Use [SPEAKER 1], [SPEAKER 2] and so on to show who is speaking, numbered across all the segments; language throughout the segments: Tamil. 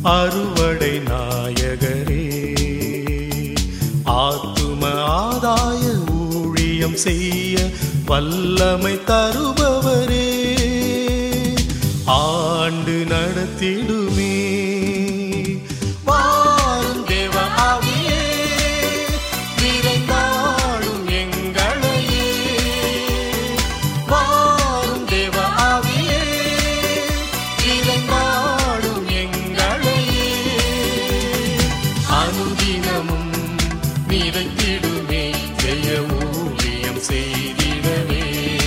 [SPEAKER 1] அறுவடை நாயகரே ஆத்தும ஆதாய ஊழியம் செய்ய வல்லமை தருபவரே ஆண்டு நடத்திடுமே வாரும் தேவ ஆவியே விரைந்தாடும் எங்களையே வாரும் தேவ ஆவியே விரைந்தாடும் எங்களையே அனுதினமும் நிறைத்திடுமே ஜெய ஊழியம் செய்திடவே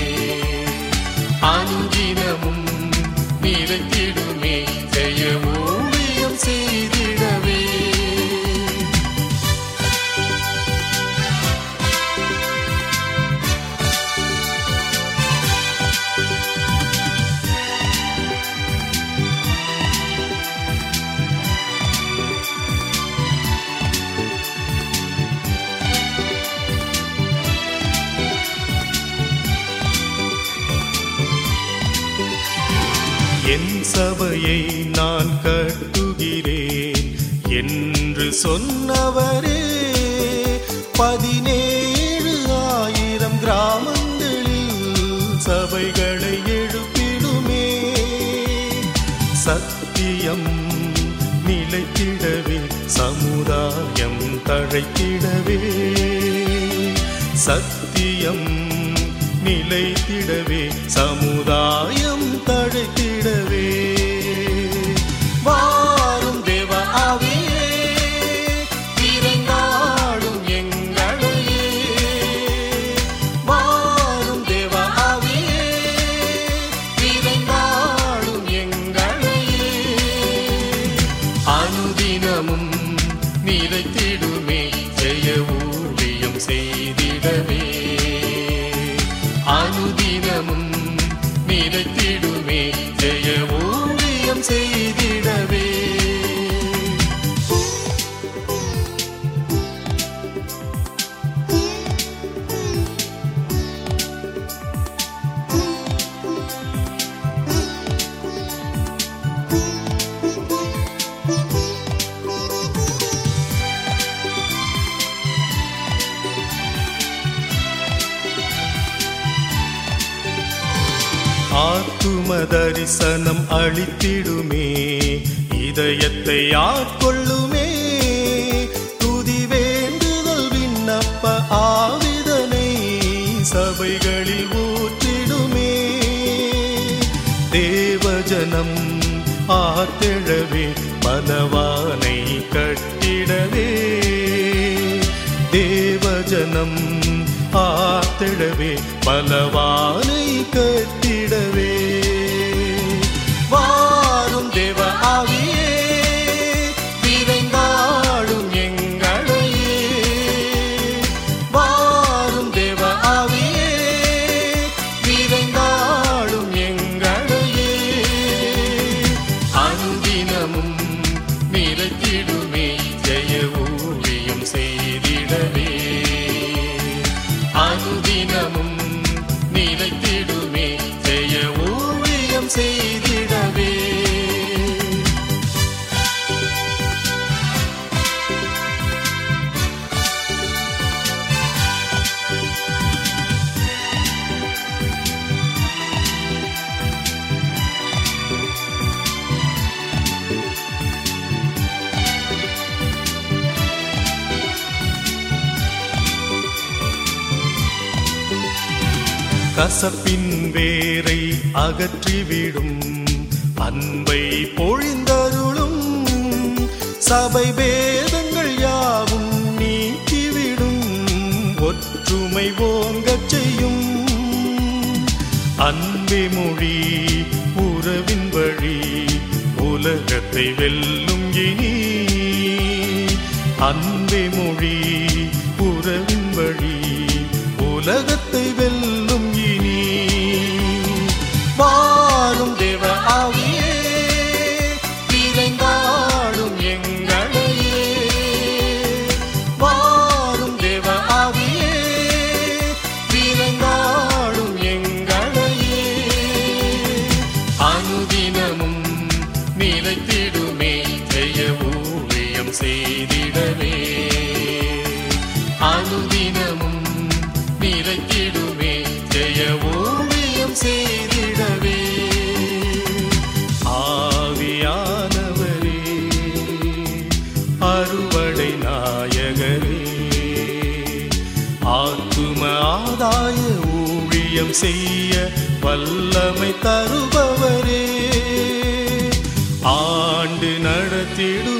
[SPEAKER 1] அனுதினமும் நிறைத்திடுமே ஜெய ஊழியம் செய்திடவே என் சபையை நான் கட்டுகிறேன் என்று சொன்னவரே பதினேழு ஆயிரம் கிராமங்களில் சபைகளை எழுப்பிடுமே சத்தியம் நிலைத்திடவே சமுதாயம் தழைத்திடவே சத்தியம் நிலைத்திடவே சமுதாயம் தழைத்திடவே வாரும் தேவ ஆவியே விரைந்தாடும் எங்களையே வாரும் தேவ ஆவியே விரைந்தாடும் எங்களையே அனுதினமும் நிறைத்திடுமே ஜெய ஊழியம் செய்திடவே அனுதினமும் நிறைத்திடுமே ஜெய ஊழியம் செய்திடவே ஆத்தும தரிசனம் அளித்திடுமே இதயத்தை ஆட்கொள்ளுமே துதி வேண்டுதல் விண்ணப்ப ஆவிதனை சபைகளில் ஊற்றிடுமே தேவஜனம் ஆத்தெழவே பலவானை கட்டிடவே தேவஜனம் ஆத்தெழவே பலவானை கட்டிடவே வாரும் தேவ ஆவியே விரைந்தாடும் எங்களையே வாரும் தேவ ஆவியே விரைந்தாடும் எங்களையே அனுதினமும் நிறைத்திடுமே ஜெய ஊழியம் செய்திடவே அனுதினமும் நிலைத்திடுமே ஜெய ஊழியம் செய்திடவே கசப்பின் வேரை அகற்றிவிடும் அன்பை பொழிந்தருளும் சபை பேதங்கள் யாவும் நீக்கிவிடும் ஒற்றுமை ஓங்கச் செய்யும் அன்பே மொழி உறவின் வழி உலகத்தை வெல்லும் இனி அன்பே மொழி உறவின் வழி உலகத்தை வெல்லும் இனி வாரும் தேவ ஆவியே விரைந்தாடும் எங்களையே வாரும் தேவ ஆவியே விரைந்தாடும் எங்களையே அனுதினமும் நிலைத்திடுமே ஜெய அறுவடை நாயகரே ஆத்தும ஆதாய ஊழியம் செய்ய வல்லமை தருபவரே ஆண்டு நடத்திடு